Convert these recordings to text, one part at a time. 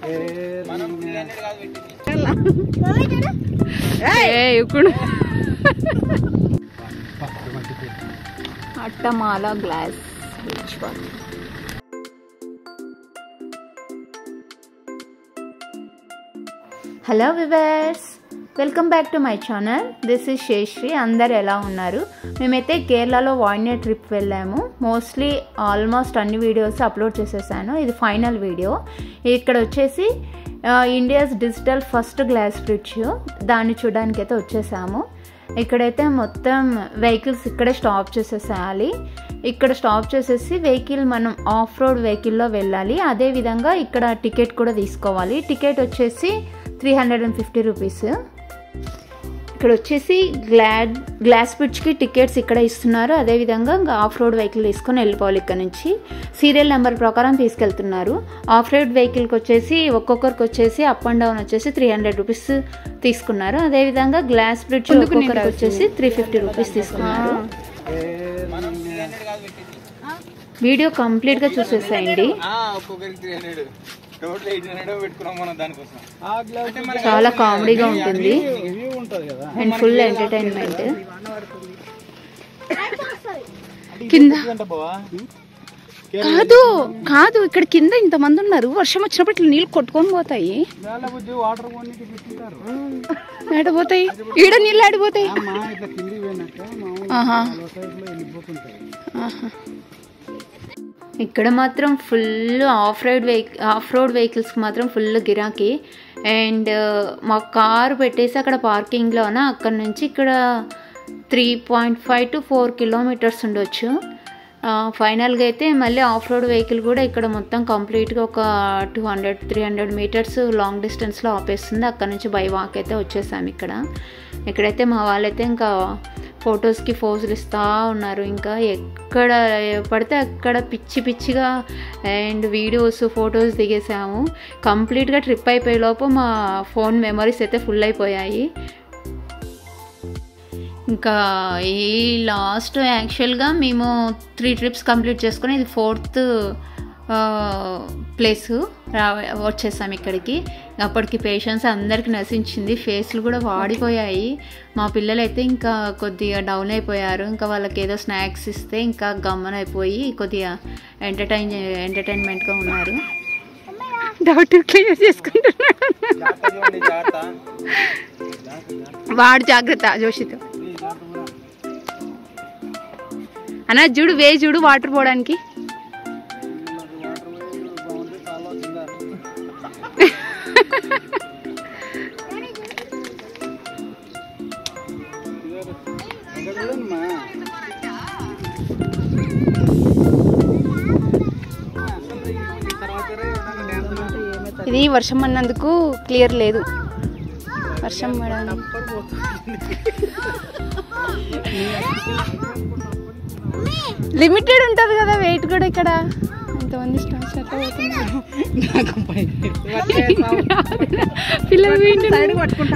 ఇప్పుడు Attamala glass beach park hello viewers welcome back to my channel this is Seshri అందరు ఎలా ఉన్నారు మేమైతే కేరళలో వాయినే ట్రిప్ వెళ్ళాము మోస్ట్లీ ఆల్మోస్ట్ అన్ని వీడియోస్ అప్లోడ్ చేసేసాను ఇది ఫైనల్ వీడియో ఇక్కడ వచ్చేసి India's digital first glass bridge దాన్ని చూడడానికి అయితే వచ్చేసాము ఇక్కడైతే మొత్తం వెహికల్స్ ఇక్కడే స్టాప్ చేసేసేయాలి ఇక్కడ స్టాప్ చేసేసి వెహికల్ మనం ఆఫ్ రోడ్ వెహికల్లో వెళ్ళాలి అదేవిధంగా ఇక్కడ టికెట్ కూడా తీసుకోవాలి టికెట్ వచ్చేసి three hundred and fifty rupees ఇక్కడ వచ్చేసి గ్లాడ్ గ్లాస్ బ్రిడ్జ్కి టికెట్స్ ఇక్కడ ఇస్తున్నారు అదేవిధంగా ఇంకా ఆఫ్ రోడ్ వెహికల్ తీసుకొని వెళ్ళిపోవాలి ఇక్కడ నుంచి సీరియల్ నెంబర్ ప్రకారం తీసుకెళ్తున్నారు ఆఫ్ రోడ్ వెహికల్కి వచ్చేసి ఒక్కొక్కరికి వచ్చేసి అప్ అండ్ డౌన్ వచ్చేసి త్రీ హండ్రెడ్ రూపీస్ తీసుకున్నారు అదేవిధంగా గ్లాస్ బ్రిడ్జ్ ఒక్కొక్కరికి వచ్చేసి త్రీ ఫిఫ్టీ రూపీస్ తీసుకున్నారు వీడియో కంప్లీట్గా చూసేసేయండి ఒక్కొక్కరికి three hundred total eight hundred పెట్టుకున్నాం మనం దానికోసం చాలా కామెడీగా ఉంటుంది రివ్యూ ఉంటుంది కదా అండ్ ఫుల్ ఎంటర్టైన్మెంట్ కింద అంటే బావా కాదు కాదు ఇక్కడ కింద ఇంతమంది ఉన్నారు వర్షం వచ్చినప్పుడు ఇట్లా నీళ్ళు కొట్టుకొని పోతాయి వేళ బుద్ధి వాటర్ పోనీకి పెట్టుకుంటారు ఆడిపోతాయి ఈడ నీళ్ళు ఆడిపోతాయి మా ఇట్లా కిందికి పోయినాక మామూలు ఆహా సైడ్లో వెళ్ళిపోతుంటాయి ఆహా. ఇక్కడ మాత్రం full off road vehicle off road వెహికల్స్కి మాత్రం ఫుల్ గిరాకీ అండ్ మా కారు పెట్టేసి అక్కడ పార్కింగ్లోన అక్కడ నుంచి ఇక్కడ three point five to four kilometres ఉండొచ్చు ఫైనల్గా అయితే మళ్ళీ ఆఫ్ రోడ్ వెహికల్ కూడా ఇక్కడ మొత్తం కంప్లీట్గా ఒక two hundred three hundred metres long డిస్టెన్స్లో ఆపేస్తుంది అక్కడ నుంచి బై వాక్ అయితే వచ్చేసాము ఇక్కడ ఇక్కడైతే మా వాళ్ళైతే ఇంకా ఫొటోస్కి ఫోజులు ఇస్తూ ఉన్నారు ఇంకా ఎక్కడ పడితే అక్కడ పిచ్చి పిచ్చిగా అండ్ వీడియోస్ ఫొటోస్ దిగేసాము కంప్లీట్గా ట్రిప్ అయిపోయే లోపు మా ఫోన్ మెమరీస్ అయితే ఫుల్ అయిపోయాయి ఇంకా ఈ లాస్ట్ యాక్చువల్గా మేము త్రీ ట్రిప్స్ కంప్లీట్ చేసుకుని ఇది ఫోర్త్ ప్లేస్ రా వచ్చేసాం ఇక్కడికి అప్పటికి పేషెన్స్ అందరికి నశించింది ఫేస్లు కూడా వాడిపోయాయి మా పిల్లలు అయితే ఇంకా కొద్దిగా డౌన్ అయిపోయారు ఇంకా వాళ్ళకి ఏదో స్నాక్స్ ఇస్తే ఇంకా గమ్మన అయిపోయి కొద్దిగా ఎంటర్టైన్ ఎంటర్టైన్మెంట్గా ఉన్నారు డౌట్ క్లియర్ చేసుకుంటున్నాడు జాగ్రత్త చూడండి జాగ్రత్త వాడు జాగ్రత్త జోషితో అన్న చూడు వే చూడు వాటర్ పోవడానికి ఇది వర్షం అన్నందుకు క్లియర్ లేదు వర్షం పడాలి లిమిటెడ్ ఉంటుంది కదా వెయిట్ కూడా ఇక్కడ ఎంతమంది స్టార్స్ అట్లా పోతున్నారు పిల్లలు సైడ్ పట్టుకుంటా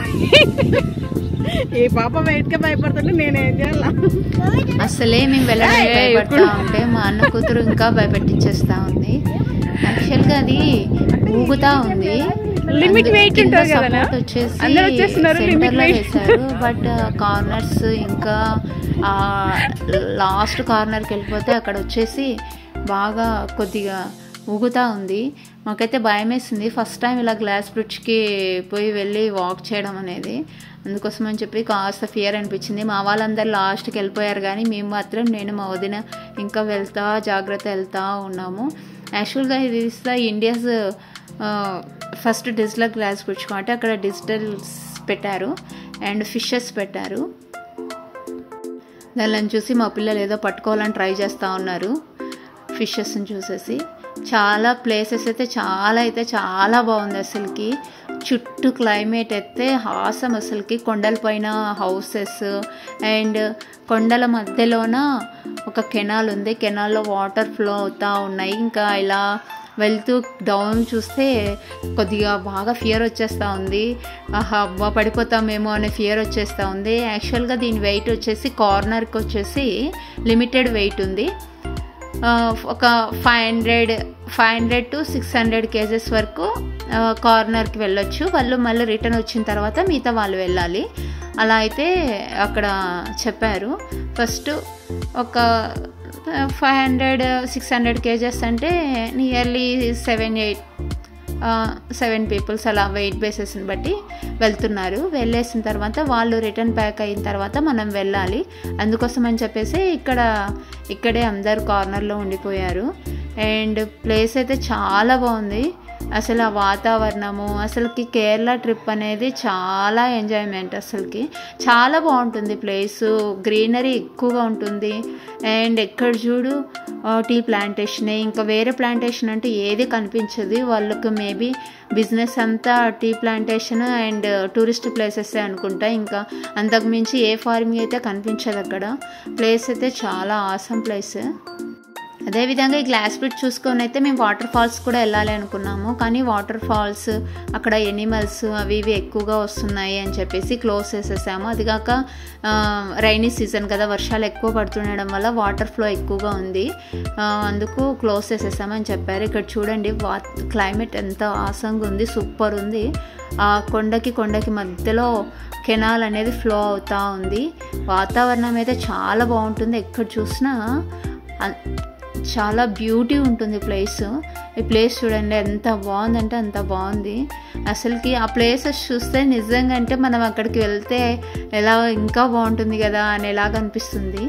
ఈ పాప వెయిట్ కి భయపడుతుంటే నేనేం చేయాలా అసలే మేము వెళ్ళడానికి భయపడతా ఉంటే మా అన్న కూతురు ఇంకా భయపెట్టించేస్తా ఉంది యాక్చువల్గా అది ఊగుతా ఉంది Limit weight కింద ఉంటుంది కదా? support వచ్చేసి అందరూ వచ్చేస్తున్నారు, limit center లో weight. వేశారు బట్ కార్నర్స్ ఇంకా లాస్ట్ కార్నర్కి వెళ్ళిపోతే అక్కడ వచ్చేసి బాగా కొద్దిగా ఊగుతా ఉంది మాకైతే భయం వేసింది ఫస్ట్ టైం ఇలా గ్లాస్ బ్రిడ్జ్కి పోయి వెళ్ళి వాక్ చేయడం అనేది అందుకోసం అని చెప్పి కాస్త ఫియర్ అనిపించింది మా వాళ్ళందరూ లాస్ట్కి వెళ్ళిపోయారు కానీ మేము మాత్రం నేను మా వదిన ఇంకా వెళ్తా జాగ్రత్త వెళ్తా ఉన్నాము యాక్చువల్గా ఇది ఇస్తా India's first digital glass bridge కాబట్టి అక్కడ డిజిటల్స్ పెట్టారు అండ్ ఫిషెస్ పెట్టారు దానిని చూసి మా పిల్లలు ఏదో పట్టుకోవాలని ట్రై చేస్తూ ఉన్నారు ఫిషెస్ని చూసేసి చాలా ప్లేసెస్ అయితే చాలా అయితే చాలా బాగుంది అసలుకి చుట్టూ క్లైమేట్ అయితే హాసం అసలుకి కొండలపైన హౌసెస్ అండ్ కొండల మధ్యలోన ఒక కెనాల్ ఉంది కెనాల్లో వాటర్ ఫ్లో అవుతూ ఉన్నాయి ఇంకా ఇలా వెళ్తూ డౌన్ చూస్తే కొద్దిగా బాగా ఫియర్ వచ్చేస్తూ ఉంది ఆహా అబ్బా పడిపోతామేమో అనే ఫియర్ వచ్చేస్తూ ఉంది యాక్చువల్గా దీని వెయిట్ వచ్చేసి కార్నర్కి వచ్చేసి లిమిటెడ్ వెయిట్ ఉంది ఆ, ఒక five hundred five hundred to six hundred kgs వరకు ఆ, కార్నర్కి వెళ్ళొచ్చు వాళ్ళు మళ్ళీ రిటర్న్ వచ్చిన తర్వాత మిగతా వాళ్ళు వెళ్ళాలి అలా అయితే అక్కడ చెప్పారు ఫస్ట్ ఒక five hundred six hundred kgs అంటే nearly seven eight seven peoples అలా వెయిట్ బేసెస్ని బట్టి వెళ్తున్నారు వెళ్ళేసిన తర్వాత వాళ్ళు రిటర్న్ బ్యాక్ అయిన తర్వాత మనం వెళ్ళాలి అందుకోసం అని చెప్పేసి ఇక్కడ ఇక్కడే అందరు కార్నర్లో ఉండిపోయారు అండ్ ప్లేస్ అయితే చాలా బాగుంది అసలు ఆ వాతావరణము అసలుకి కేరళ ట్రిప్ అనేది చాలా ఎంజాయ్మెంట్ అసలుకి చాలా బాగుంటుంది ప్లేసు గ్రీనరీ ఎక్కువగా ఉంటుంది అండ్ ఎక్కడ చూడు ఆ, టీ ప్లాంటేషన్ ఇంకా వేరే ప్లాంటేషన్ అంటే ఏది కనిపించదు వాళ్ళకి మేబీ బిజినెస్ అంతా tea plantation and tourist places అనుకుంటా ఇంకా అంతకుమించి ఏ ఫార్మింగ్ అయితే కనిపించదు అక్కడ ప్లేస్ అయితే చాలా ఆసం ప్లేస్ అదేవిధంగా ఈ గ్లాస్ బ్రిడ్జ్ చూసుకొని అయితే మేము వాటర్ ఫాల్స్ కూడా వెళ్ళాలి అనుకున్నాము కానీ వాటర్ ఫాల్స్ అక్కడ ఎనిమల్స్ అవి ఇవి ఎక్కువగా వస్తున్నాయి అని చెప్పేసి క్లోజ్ చేసేసాము అది కాక రైనీ సీజన్ కదా వర్షాలు ఎక్కువ పడుతుండడం వల్ల వాటర్ ఫ్లో ఎక్కువగా ఉంది ఆ, అందుకు క్లోజ్ చేసేసామని చెప్పారు ఇక్కడ చూడండి వా క్లైమేట్ ఎంత ఆసంగా ఉంది సూపర్ ఉంది ఆ కొండకి కొండకి మధ్యలో కెనాల్ అనేది ఫ్లో అవుతూ ఉంది వాతావరణం అయితే చాలా బాగుంటుంది ఎక్కడ చూసినా అన్- చాలా బ్యూటీ ఉంటుంది ప్లేస్ ఈ ప్లేస్ చూడండి ఎంత బాగుందంటే అంత బాగుంది అసలుకి ఆ ప్లేసెస్ చూస్తే నిజంగా అంటే మనం అక్కడికి వెళ్తే ఎలా ఇంకా బాగుంటుంది కదా అని ఎలాగ అనిపిస్తుంది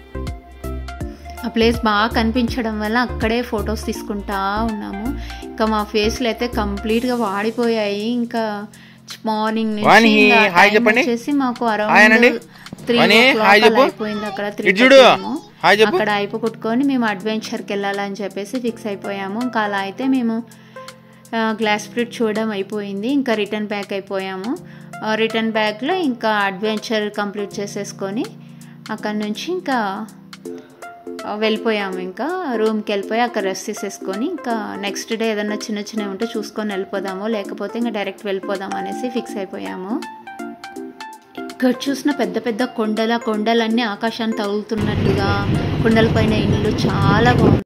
ఆ ప్లేస్ బాగా కనిపించడం వల్ల అక్కడే ఫొటోస్ తీసుకుంటా ఉన్నాము ఇంకా మా ఫేస్లు అయితే కంప్లీట్గా వాడిపోయాయి ఇంకా మార్నింగ్ వాణి, నుంచి ఇంకా హాయ్ time చెప్పండి. వచ్చేసి మాకు హాయ్ అరౌండ్ అనండి. త్రీ వాణి, హాయ్ చెప్పు. అయిపోయింది అక్కడ త్రీ ఇటు చూడు. హాయ్ చెప్పు. అక్కడ అయిపోగొట్టుకొని మేము అడ్వెంచర్కి వెళ్ళాలని చెప్పేసి ఫిక్స్ అయిపోయాము ఇంకా అలా అయితే మేము ఆ, గ్లాస్ ఫ్రూట్ చూడడం అయిపోయింది ఇంకా రిటర్న్ బ్యాక్ అయిపోయాము ఆ, రిటర్న్ బ్యాక్లో ఇంకా అడ్వెంచర్ కంప్లీట్ చేసేసుకొని అక్కడ నుంచి ఇంకా ఆ, వెళ్ళిపోయాము ఇంకా రూమ్కి వెళ్ళిపోయి అక్కడ రెస్ట్ తీసేసుకొని ఇంకా నెక్స్ట్ డే ఏదన్నా చిన్న చిన్నవి ఉంటే చూసుకొని వెళ్ళిపోదాము లేకపోతే ఇంకా డైరెక్ట్ వెళ్ళిపోదాం అనేసి ఫిక్స్ అయిపోయాము ఇక్కడ చూసిన పెద్ద పెద్ద కొండల కొండలన్నీ ఆకాశాన్ని తగులుతున్నట్టుగా కొండలపైన ఇల్లు చాలా బాగుంది